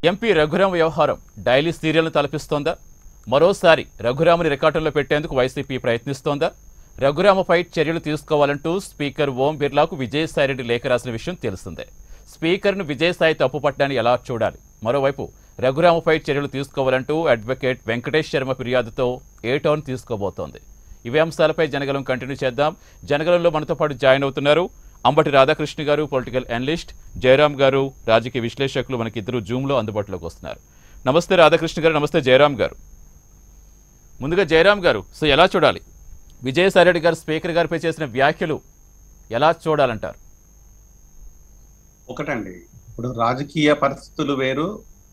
MP Raghurama వ్యవహారం daily సీరియల్ను తలపిస్తోందా మరోసారి రఘురాముని రికార్డుల్లో పెట్టేందుకు వైసీపీ ప్రయత్నిస్తోందా రఘురామపై చర్యలు తీసుకోవాలంటూ స్పీకర్ ఓం బిర్లాకు విజయసాయిరెడ్డి లేఖ రాసిన విషయం తెలిసిందే స్పీకర్ను విజయసాయి తప్పుపట్టడాన్ని ఎలా చూడాలి మరోవైపు రఘురామపై చర్యలు తీసుకోవాలంటూ అడ్వకేట్ వెంకటేష్ శర్మ ఫిర్యాదుతో ఏ టౌన్ తీసుకోబోతోంది ఇవే అంశాలపై జనగలం కంటిన్యూ చేద్దాం జనగలంలో మనతో పాటు జాయిన్ అవుతున్నారు అంబటి రాధాకృష్ణ గారు పొలిటికల్ అనలిస్ట్ జయరాం గారు రాజకీయ విశ్లేషకులు మనకి ఇద్దరు జూమ్లో అందుబాటులోకి వస్తున్నారు నమస్తే రాధాకృష్ణ గారు నమస్తే జయరాం గారు ముందుగా జయరాం గారు సో ఎలా చూడాలి విజయసాయిరెడ్డి గారు స్పీకర్ గారిపై చేసిన వ్యాఖ్యలు ఎలా చూడాలంటారు ఒకటండి ఇప్పుడు రాజకీయ పరిస్థితులు వేరు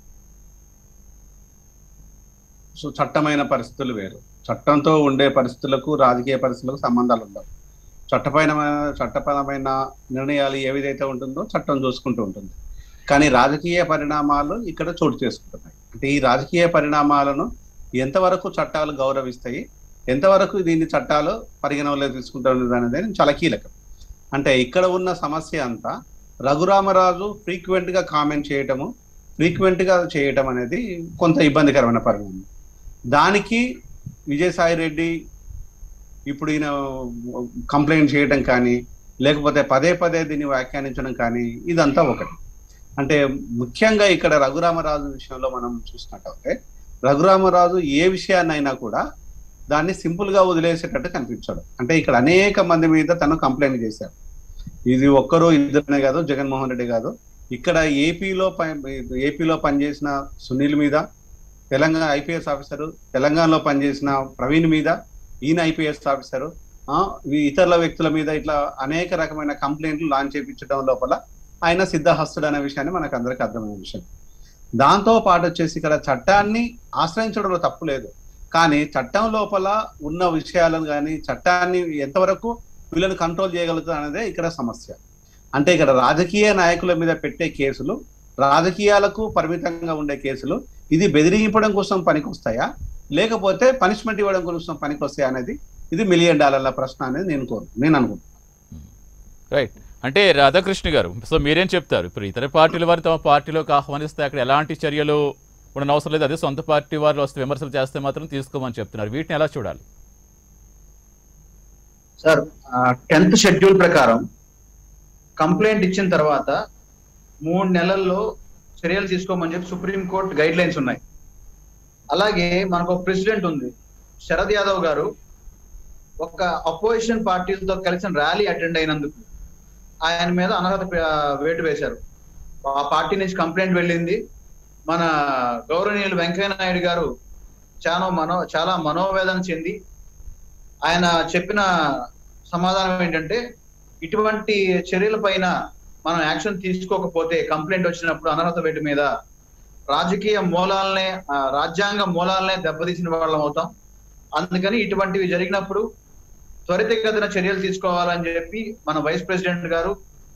సో చట్టమైన పరిస్థితులు వేరు చట్టంతో ఉండే పరిస్థితులకు రాజకీయ పరిస్థితులకు సంబంధాలు ఉండవు చట్టపైన చట్టపరమైన నిర్ణయాలు ఏ విధైతే ఉంటుందో చట్టం చూసుకుంటూ ఉంటుంది కానీ రాజకీయ పరిణామాలు ఇక్కడ చోటు చేసుకుంటున్నాయి అంటే ఈ రాజకీయ పరిణామాలను ఎంతవరకు చట్టాలు గౌరవిస్తాయి ఎంతవరకు దీన్ని చట్టాలు పరిగణనలో తీసుకుంటున్నది అనేది చాలా కీలకం అంటే ఇక్కడ ఉన్న సమస్య అంతా రఘురామరాజు ఫ్రీక్వెంట్ గా కామెంట్ చేయటము ఫ్రీక్వెంట్ గా చేయటం అనేది కొంత ఇబ్బందికరమైన పరిణామం దానికి విజయసాయి రెడ్డి ఇప్పుడు ఈయన కంప్లైంట్ చేయడం కానీ లేకపోతే పదే పదే దీన్ని వ్యాఖ్యానించడం కానీ ఇదంతా ఒకటి అంటే ముఖ్యంగా ఇక్కడ రఘురామరాజు విషయంలో మనం చూసినట్టయితే రఘురామరాజు ఏ విషయాన్నైనా కూడా దాన్ని సింపుల్ గా వదిలేసేటట్టు కనిపించాడు అంటే ఇక్కడ అనేక మంది మీద తను కంప్లైంట్ చేశారు ఇది ఒక్కరు ఇద్దరునే కాదు జగన్మోహన్ రెడ్డి కాదు ఇక్కడ ఏపీలో ఏపీలో పనిచేసిన సునీల్ మీద తెలంగాణ ఐపీఎస్ ఆఫీసరు తెలంగాణలో పనిచేసిన ప్రవీణ్ మీద ఈయన ఐపీఎస్ ఆఫీసరు ఆ, ఈ ఇతరుల వ్యక్తుల మీద ఇట్లా అనేక రకమైన కంప్లైంట్లు లాంచ్ చేయించడం లోపల ఆయన సిద్ధహస్తుడు అనే విషయాన్ని మనకు అందరికీ అర్థమైన విషయం దాంతో పాటు వచ్చేసి ఇక్కడ చట్టాన్ని ఆశ్రయించడంలో తప్పు లేదు కానీ చట్టం లోపల ఉన్న విషయాలను కానీ చట్టాన్ని ఎంతవరకు వీళ్ళని కంట్రోల్ చేయగలుగుతుంది అనేదే ఇక్కడ సమస్య అంటే ఇక్కడ రాజకీయ నాయకుల మీద పెట్టే కేసులు రాజకీయాలకు పరిమితంగా ఉండే కేసులు ఇది బెదిరింపడం కోసం పనికొస్తాయా లేకపోతే పనిష్మెంట్ ఇవ్వడం కోసం పనికొస్తాయా అనేది ఇది మిలియన్ డాలర్ల ప్రశ్న అనేది నేను కోరు నేను అనుకుంటున్నాను రైట్ అంటే రాధాకృష్ణ గారు సో మీరేం చెప్తారు ఇప్పుడు ఇతర పార్టీల వారు తమ పార్టీలోకి ఆహ్వానిస్తే అక్కడ ఎలాంటి చర్యలు ఉండనవసరం అవసరం లేదు అదే సొంత పార్టీ వారు వస్తే విమర్శలు చేస్తే మాత్రం తీసుకోమని చెప్తున్నారు వీటిని ఎలా చూడాలి సార్ టెన్త్ షెడ్యూల్ ప్రకారం కంప్లైంట్ ఇచ్చిన తర్వాత మూడు నెలల్లో చర్యలు తీసుకోమని చెప్పి సుప్రీంకోర్టు గైడ్ లైన్స్ ఉన్నాయి అలాగే మనకు ఒక ప్రెసిడెంట్ ఉంది శరద్ యాదవ్ గారు ఒక అపోజిషన్ పార్టీలతో కలిసిన ర్యాలీ అటెండ్ అయినందుకు ఆయన మీద అనర్హత పే- వేటు వేశారు ఆ పార్టీ నుంచి కంప్లైంట్ వెళ్ళింది మన గౌరవనీయులు వెంకయ్య నాయుడు గారు చాలా మనో చాలా మనోవేదన చెంది ఆయన చెప్పిన సమాధానం ఏంటంటే ఇటువంటి చర్యల పైన మనం యాక్షన్ తీసుకోకపోతే కంప్లైంట్ వచ్చినప్పుడు అనర్హత వేటు మీద రాజకీయ మూలాలనే ఆ, రాజ్యాంగ మూలాలనే దెబ్బతీసిన వాళ్ళం అవుతాం అందుకని ఇటువంటివి జరిగినప్పుడు త్వరితగతిన చర్యలు తీసుకోవాలని చెప్పి మన వైస్ ప్రెసిడెంట్ గారు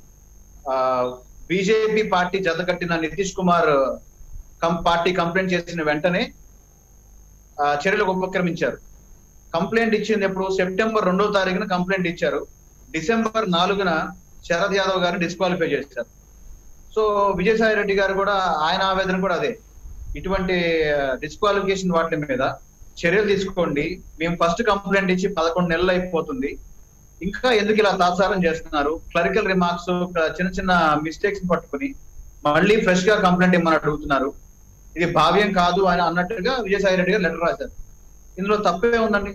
బీజేపీ పార్టీ జతకట్టిన నితీష్ కుమార్ కం- పార్టీ కంప్లైంట్ చేసిన వెంటనే ఆ, చర్యలకు ఉపక్రమించారు కంప్లైంట్ ఇచ్చింది ఎప్పుడు సెప్టెంబర్ రెండో తారీఖున కంప్లైంట్ ఇచ్చారు డిసెంబర్ నాలుగున శరద్ యాదవ్ గారిని డిస్క్వాలిఫై చేశారు సో విజయసాయి రెడ్డి గారు కూడా ఆయన ఆవేదన కూడా అదే ఇటువంటి డిస్క్వాలిఫికేషన్ వాటి మీద చర్యలు తీసుకోండి మేము ఫస్ట్ కంప్లైంట్ ఇచ్చి పదకొండు నెలలు అయిపోతుంది ఇంకా ఎందుకు ఇలా తాత్సారం చేస్తున్నారు క్లరికల్ రిమార్క్స్ చిన్న చిన్న మిస్టేక్స్ పట్టుకుని మళ్ళీ ఫ్రెష్ గా కంప్లైంట్ ఇమ్మని అడుగుతున్నారు ఇది భావ్యం కాదు అని అన్నట్టుగా విజయసాయి రెడ్డి గారు లెటర్ రాశారు ఇందులో తప్పే ఉందండి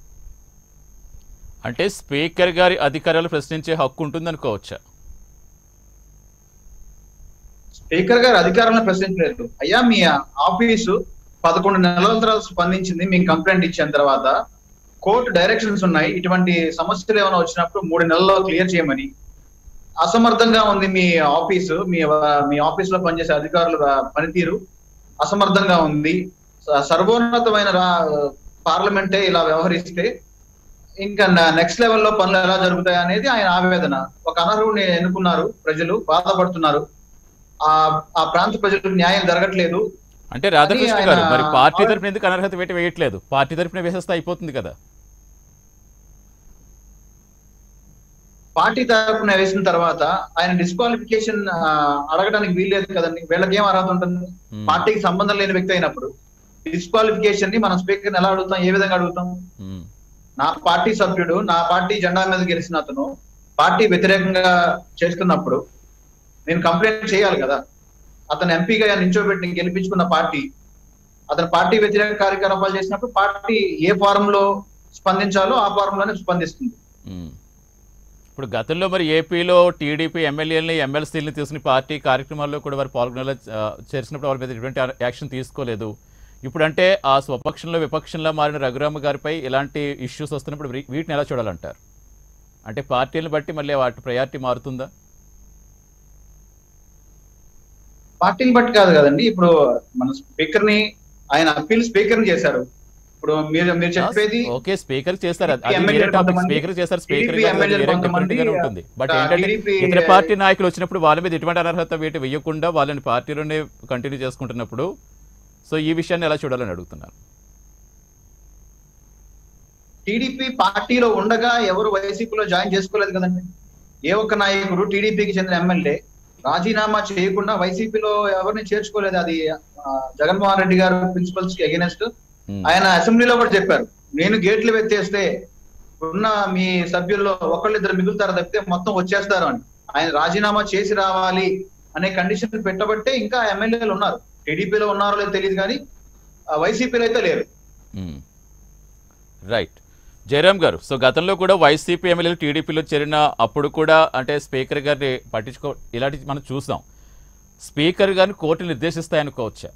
అంటే స్పీకర్ గారి అధికారాలు ప్రశ్నించే హక్కు ఉంటుంది అనుకోవచ్చా స్పీకర్ గారు అధికారాలను ప్రశ్నించలేదు అయ్యా మీ ఆఫీసు పదకొండు నెలల తర్వాత స్పందించింది మేము కంప్లైంట్ ఇచ్చిన తర్వాత కోర్టు డైరెక్షన్స్ ఉన్నాయి ఇటువంటి సమస్యలు ఏమైనా వచ్చినప్పుడు మూడు నెలల్లో క్లియర్ చేయమని అసమర్థంగా ఉంది మీ ఆఫీసు మీ మీ ఆఫీస్ లో పనిచేసే అధికారుల పనితీరు అసమర్థంగా ఉంది స- సర్వోన్నతమైన రా- పార్లమెంటే ఇలా వ్యవహరిస్తే ఇంకా నెక్స్ట్ లెవెల్లో పనులు ఎలా జరుగుతాయి అనేది ఆయన ఆవేదన ఒక అనర్హుడిని ఎన్నుకున్నారు ప్రజలు బాధపడుతున్నారు ఆ ఆ ప్రాంత ప్రజలకు న్యాయం జరగట్లేదు అంటే రాధాకృష్ణ ఆయన గారు మరి పార్టీ ఆవిడ- తరపున ఎందుకు అనర్హత వేట వేయట్లేదు పార్టీ తరపున వేసేస్తే అయిపోతుంది కదా పార్టీ తరపున వేసిన తర్వాత ఆయన డిస్క్వాలిఫికేషన్ అడగడానికి వీల్లేదు కదండి వీళ్ళకి ఏం అర్హత ఉంటుంది ఉమ్, పార్టీకి సంబంధం లేని వ్యక్తి అయినప్పుడు డిస్క్వాలిఫికేషన్ ని మనం స్పీకర్ ఎలా అడుగుతాం ఏ విధంగా అడుగుతాం ఉమ్, నా పార్టీ సభ్యుడు నా పార్టీ జెండా మీద గెలిచిన అతను పార్టీ వ్యతిరేకంగా చేస్తున్నప్పుడు నేను కంప్లైంట్ చేయాలి కదా అతను ఎంపీగా నించోబెట్టి గెలిపించుకున్న పార్టీ అతను పార్టీ వ్యతిరేక కార్యకలాపాలు చేసినప్పుడు పార్టీ ఏ ఫారం లో స్పందించాలో ఆ ఫారం లోనే స్పందిస్తుంది ఉమ్. ఇప్పుడు గతంలో మరి ఏపీలో టీడీపీ ఎమ్మెల్యేలని ఎమ్మెల్సీలని తీసుకుని పార్టీ కార్యక్రమాల్లో కూడా వారు పాల్గొనేలా ఆ, చేసినప్పుడు వాళ్ళ మీద ఎటువంటి యాక్షన్ తీసుకోలేదు ఇప్పుడంటే ఆ స్వపక్షంలో విపక్షంలో మారిన రఘురామ గారిపై ఇలాంటి ఇష్యూస్ వస్తున్నప్పుడు వీ- వీటిని ఎలా చూడాలంటారు అంటే పార్టీలను బట్టి మళ్ళీ వాటి ప్రయారిటీ మారుతుందా పార్టీని బట్టి కాదు కదండి ఇప్పుడు మన స్పీకర్ ని ఆయన అప్పీల్ స్పీకర్ ని చేశారు ఇప్పుడు మీరు మీరు చెప్పేది ఓకే స్పీకర్ చేస్తారు అది- అది TDP వేరే టాపిక్ కొంతమంది, స్పీకర్ చేస్తారు స్పీకర్ TDP గారు అది ఎమ్మెల్యేలు వేరే కొంతమంది, different గానే ఉంటుంది బట్ ఆ, ఏంటంటే TDP ఇతర పార్టీ నాయకులు వచ్చినప్పుడు వాళ్ళ మీద ఎటువంటి అనర్హత వీటి వేయకుండా వాళ్ళని పార్టీలోనే కంటిన్యూ చేసుకుంటున్నప్పుడు సో ఈ విషయాన్ని ఎలా చూడాలని అడుగుతున్నాను టీడీపీ పార్టీలో ఉండగా ఎవరు వైసీపీలో జాయిన్ చేసుకోలేదు కదండి ఏ ఒక్క నాయకుడు టీడీపీకి చెందిన ఎమ్మెల్యే రాజీనామా చేయకుండా వైసీపీలో ఎవరిని చేర్చుకోలేదు అది ఆ, జగన్మోహన్ రెడ్డి గారు ప్రిన్సిపల్స్ కి అగేనెస్ట్ ఉమ్, ఆయన అసెంబ్లీలో కూడా చెప్పారు నేను గేట్లు వెత్తేస్తే ఉన్న మీ సభ్యుల్లో ఒకళ్ళిద్దరు మిగులుతారు తప్పితే మొత్తం వచ్చేస్తారు అని ఆయన రాజీనామా చేసి రావాలి అనే కండిషన్ పెట్టబట్టే ఇంకా ఎమ్మెల్యేలు ఉన్నారు టీడీపీలో ఉన్నారో లేదో తెలియదు కానీ ఆ, వైసీపీలో అయితే లేరు ఉమ్. రైట్ జయరామ్ గారు సో గతంలో కూడా వైసీపీ ఎమ్మెల్యేలు టీడీపీలో చేరిన అప్పుడు కూడా అంటే స్పీకర్ గారిని పట్టించుకో ఇలాంటివి మనం చూసాం స్పీకర్ గారిని కోర్టు నిర్దేశిస్తాయనుకోవచ్చా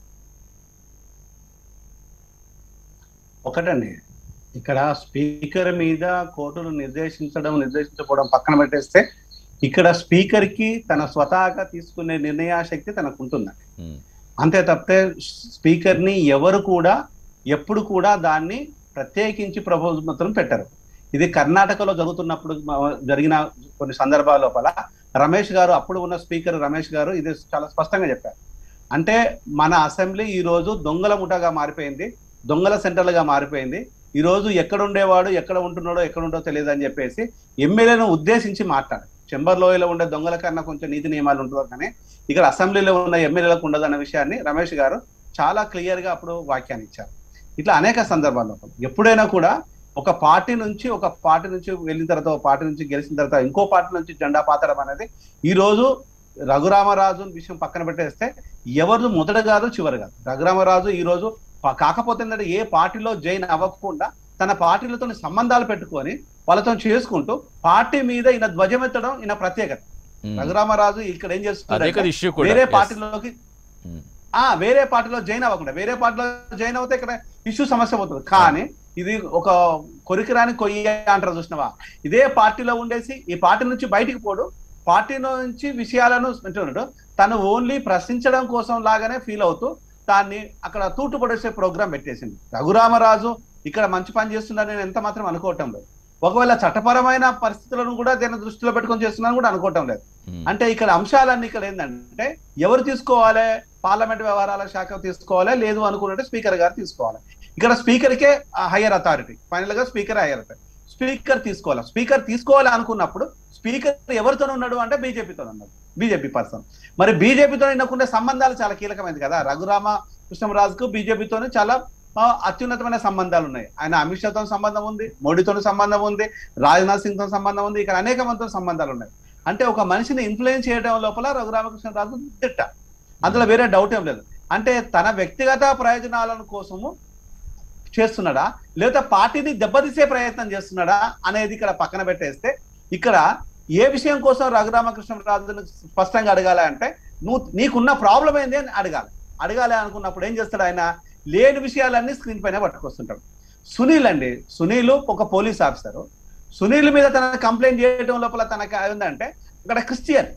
ఒకటండి ఇక్కడ స్పీకర్ మీద కోర్టులు నిర్దేశించడం నిర్దేశించకపోవడం పక్కన పెట్టేస్తే ఇక్కడ స్పీకర్ కి తన స్వతహాగా తీసుకునే నిర్ణయాశక్తి తనకు ఉంటుందండి ఉమ్, అంతే తప్పితే స్పీకర్ ని ఎవరు కూడా ఎప్పుడు కూడా దాన్ని ప్రత్యేకించి ప్రభుత్వం పెట్టరు ఇది కర్ణాటకలో జరుగుతున్నప్పుడు మ- జరిగిన కొన్ని సందర్భాల లోపల రమేష్ గారు అప్పుడు ఉన్న స్పీకర్ రమేష్ గారు ఇది చాలా స్పష్టంగా చెప్పారు అంటే మన అసెంబ్లీ ఈ రోజు దొంగల ముఠాగా మారిపోయింది దొంగల సెంటర్లుగా గా మారిపోయింది ఈ రోజు ఎక్కడ ఉండేవాడు ఎక్కడ ఉంటున్నాడో ఎక్కడ ఉండో తెలియదు అని చెప్పేసి ఎమ్మెల్యేను ఉద్దేశించి మాట్లాడారు చెంబర్ లోయలో ఉండే దొంగల కన్నా కొంచెం నీతి నియమాలు ఉంటుందో కానీ ఇక్కడ అసెంబ్లీలో ఉన్న ఎమ్మెల్యేలకు ఉండదు అన్న విషయాన్ని రమేష్ గారు చాలా క్లియర్ గా అప్పుడు వ్యాఖ్యానం ఇచ్చారు ఇట్లా అనేక సందర్భాల్లో ఎప్పుడైనా కూడా ఒక పార్టీ నుంచి ఒక పార్టీ నుంచి వెళ్ళిన తర్వాత ఒక పార్టీ నుంచి గెలిచిన తర్వాత ఇంకో పార్టీ నుంచి జెండా పాతడం అనేది ఈ రోజు రఘురామరాజు విషయం పక్కన పెట్టేస్తే ఎవరు మొదట కాదు చివరి కాదు రఘురామరాజు ఈ రోజు ప- కాకపోతే ఏంటంటే ఏ పార్టీలో జైన్ అవ్వకుండా తన పార్టీలతో సంబంధాలు పెట్టుకొని వాళ్ళతో చేసుకుంటూ పార్టీ మీద ఈయన ధ్వజమెత్తడం ఈయన ప్రత్యేకత ఉమ్. రఘురామరాజు ఇక్కడ ఏం అదే చేస్తున్నాడు కదా ఇష్యూ కూడా వేరే Yes. పార్టీలోకి ఉమ్, ఆ వేరే పార్టీలో జాయిన్ అవ్వకుండా వేరే పార్టీలో జాయిన్ అవుతే ఇక్కడ ఇష్యూ సమస్య పోతుంది కానీ ఇది ఒక కొరికిరాని కొయ్య అంటారు చూసినవా ఇదే పార్టీలో ఉండేసి ఈ పార్టీ నుంచి బయటికి పోడు పార్టీ నుంచి విషయాలను వింటున్నాడు తను ఓన్లీ ప్రశ్నించడం కోసం లాగానే ఫీల్ అవుతూ దాన్ని అక్కడ తూటు పడేసే ప్రోగ్రామ్ పెట్టేసింది రఘురామరాజు ఇక్కడ మంచి పని చేస్తున్నారని నేను ఎంత మాత్రం అనుకోవటం లేదు ఒకవేళ చట్టపరమైన పరిస్థితులను కూడా దీన్ని దృష్టిలో పెట్టుకొని చేస్తున్నాను కూడా అనుకోవటం లేదు ఉమ్, అంటే ఇక్కడ అంశాలన్నీ ఇక్కడ ఏంటంటే ఎవరు తీసుకోవాలి పార్లమెంట్ వ్యవహారాల శాఖ తీసుకోవాలి లేదు అనుకున్నట్టు స్పీకర్ గారు తీసుకోవాలి ఇక్కడ స్పీకర్కే హైయర్ అథారిటీ ఫైనల్ గా స్పీకర్ హైయర్ అథారిటీ స్పీకర్ తీసుకోవాలి స్పీకర్ తీసుకోవాలి అనుకున్నప్పుడు స్పీకర్ ఎవరితో ఉన్నాడు అంటే బీజేపీతో ఉన్నాడు బీజేపీ పర్సన్ మరి బీజేపీతో ఈయనకుండే సంబంధాలు చాలా కీలకమైనది కదా రఘురామ కృష్ణరాజుకు బీజేపీతోనే చాలా ఆ, అత్యున్నతమైన సంబంధాలు ఉన్నాయి ఆయన అమిత్ షాతో సంబంధం ఉంది మోడీతో సంబంధం ఉంది రాజ్నాథ్ సింగ్ తో సంబంధం ఉంది ఇక్కడ అనేక మందితో సంబంధాలు ఉన్నాయి అంటే ఒక మనిషిని ఇన్ఫ్లుయెన్స్ చేయడం లోపల రఘురామకృష్ణరాజు తిట్ట అందులో వేరే డౌట్ ఏం లేదు అంటే తన వ్యక్తిగత ప్రయోజనాలను కోసము చేస్తున్నాడా లేదా పార్టీని దెబ్బతీసే ప్రయత్నం చేస్తున్నాడా అనేది ఇక్కడ పక్కన పెట్టేస్తే ఇక్కడ ఏ విషయం కోసం రఘురామకృష్ణరాజును స్పష్టంగా అడగాలి అంటే నువ్వు నీకున్న ప్రాబ్లం ఏంది అని అడగాలి అడగాలి అనుకున్నప్పుడు ఏం చేస్తాడు ఆయన లేని విషయాలన్నీ స్క్రీన్ పైన పట్టుకొస్తుంటాడు సునీల్ అండి సునీల్ ఒక పోలీస్ ఆఫీసర్ సునీల్ మీద తన కంప్లైంట్ చేయడం లోపల తనకు ఏంటంటే ఇక్కడ క్రిస్టియన్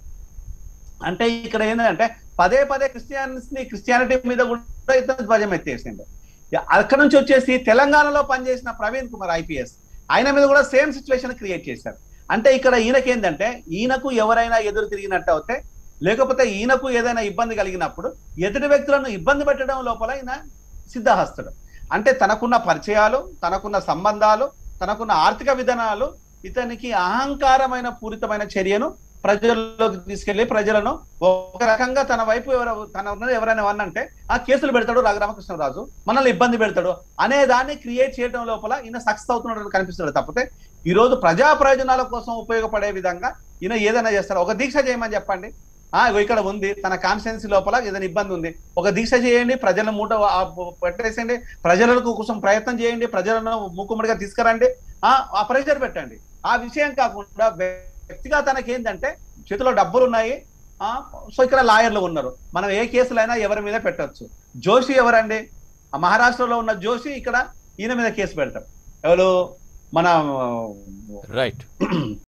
అంటే ఇక్కడ ఏంటంటే పదే పదే క్రిస్టియన్స్ ని క్రిస్టియానిటీ మీద కూడా ఇతను ధ్వజం ఎత్తేసిండు అక్కడ నుంచి వచ్చేసి తెలంగాణలో పనిచేసిన ప్రవీణ్ కుమార్ ఐపీఎస్ ఆయన మీద కూడా సేమ్ సిచ్యువేషన్ క్రియేట్ చేశారు అంటే ఇక్కడ ఈయనకి ఏంటంటే ఈయనకు ఎవరైనా ఎదురు తిరిగినట్టు అవుతే లేకపోతే ఈయనకు ఏదైనా ఇబ్బంది కలిగినప్పుడు ఎదుటి వ్యక్తులను ఇబ్బంది పెట్టడం లోపల ఈయన సిద్ధహస్తుడు అంటే తనకున్న పరిచయాలు తనకున్న సంబంధాలు తనకున్న ఆర్థిక విధానాలు ఇతనికి అహంకారమైన పూరితమైన చర్యను ప్రజల్లోకి తీసుకెళ్లి ప్రజలను ఒక రకంగా తన వైపు ఎవరు తన ఉన్నది ఎవరైనా అంటే ఆ కేసులు పెడతాడు రామకృష్ణరాజు మనల్ని ఇబ్బంది పెడతాడు అనే దాన్ని క్రియేట్ చేయడం లోపల ఈయన సక్సెస్ అవుతున్నట్టు కనిపిస్తున్నాడు తప్పితే ఈ రోజు ప్రజా ప్రయోజనాల కోసం ఉపయోగపడే విధంగా ఈయన ఏదైనా చేస్తారు ఒక దీక్ష చేయమని చెప్పండి ఆ ఇగో ఇక్కడ ఉంది తన కాన్స్టిట్యున్సీ లోపల ఏదైనా ఇబ్బంది ఉంది ఒక దీక్ష చేయండి ప్రజల మూట ఆ పెట్టేసేయండి ప్రజలకు కోసం ప్రయత్నం చేయండి ప్రజలను మూకుమ్మడిగా తీసుకురండి ఆ ఆ ప్రెషర్ పెట్టండి ఆ విషయం కాకుండా వ్యక్తిగతానికి ఏంటంటే చేతిలో డబ్బులు ఉన్నాయి ఆ సో ఇక్కడ లాయర్లు ఉన్నారు మనం ఏ కేసులైనా ఎవరి మీద పెట్టొచ్చు జోషి ఎవరండి ఆ మహారాష్ట్రలో ఉన్న జోషి ఇక్కడ ఈయన మీద కేసు పెడతాం ఎవరు మన రైట్